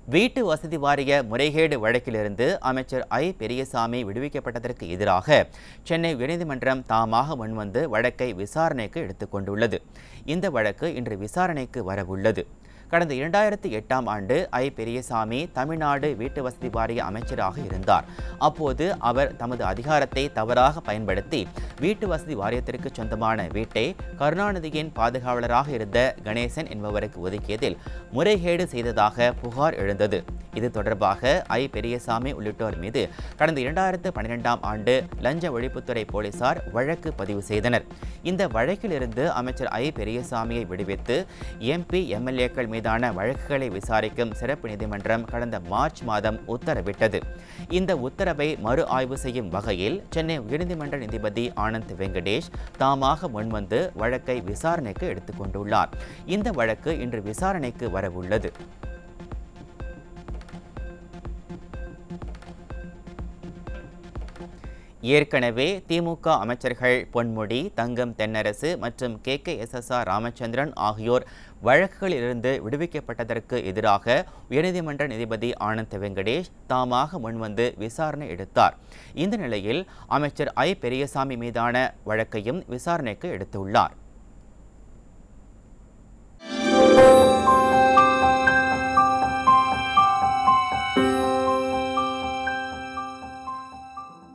வீட்டு வசதி வாரிய முறைகேடு வழக்கிலிருந்து அமைச்சர் ஐ பெரியசாமி விடுவிக்கப்பட்டதற்கு எதிராக சென்னை உயர்நீதிமன்றம் தாமாக முன்வந்து வழக்கை விசாரணைக்கு எடுத்துக்கொண்டுள்ளது இந்த வழக்கு இன்று விசாரணைக்கு வரவுள்ளது கடந்த இரண்டாயிரத்தி எட்டாம் ஆண்டு ஐ பெரியசாமி தமிழ்நாடு வீட்டு வசதி வாரிய அமைச்சராக இருந்தார் அப்போது அவர் தமது அதிகாரத்தை தவறாக பயன்படுத்தி வீட்டு வசதி வாரியத்திற்கு சொந்தமான வீட்டை கருணாநிதியின் பாதுகாவலராக இருந்த கணேசன் என்பவருக்கு ஒதுக்கியதில் முறைகேடு செய்ததாக புகார் எழுந்தது இது தொடர்பாக ஐ பெரியசாமி உள்ளிட்டோர் மீது கடந்த இரண்டாயிரத்து பன்னிரெண்டாம் ஆண்டு லஞ்ச ஒழிப்புத்துறை போலீசார் வழக்கு பதிவு செய்தனர் இந்த வழக்கிலிருந்து அமைச்சர் ஐ பெரியசாமியை விடுவித்து எம்பி எம்எல்ஏக்கள் மீதான வழக்குகளை விசாரிக்கும் சிறப்பு நீதிமன்றம் கடந்த மார்ச் மாதம் உத்தரவிட்டது இந்த உத்தரவை மறு ஆய்வு செய்யும் வகையில் சென்னை உயர்நீதிமன்ற நீதிபதி ஆனந்த் வெங்கடேஷ் தாமாக முன்வந்து வழக்கை விசாரணைக்கு எடுத்துக்கொண்டுள்ளார் இந்த வழக்கு இன்று விசாரணைக்கு வரவுள்ளது ஏற்கனவே திமுக அமைச்சர்கள் பொன்முடி தங்கம் தென்னரசு மற்றும் K K S S R Ramachandran ஆகியோர் வழக்குகளிலிருந்து விடுவிக்கப்பட்டதற்கு எதிராக உயர்நீதிமன்ற நீதிபதி ஆனந்த் வெங்கடேஷ் தாமாக முன்வந்து விசாரணை எடுத்தார் இந்த நிலையில் அமைச்சர் ஐ பெரியசாமி மீதான வழக்கையும் விசாரணைக்கு எடுத்துள்ளார்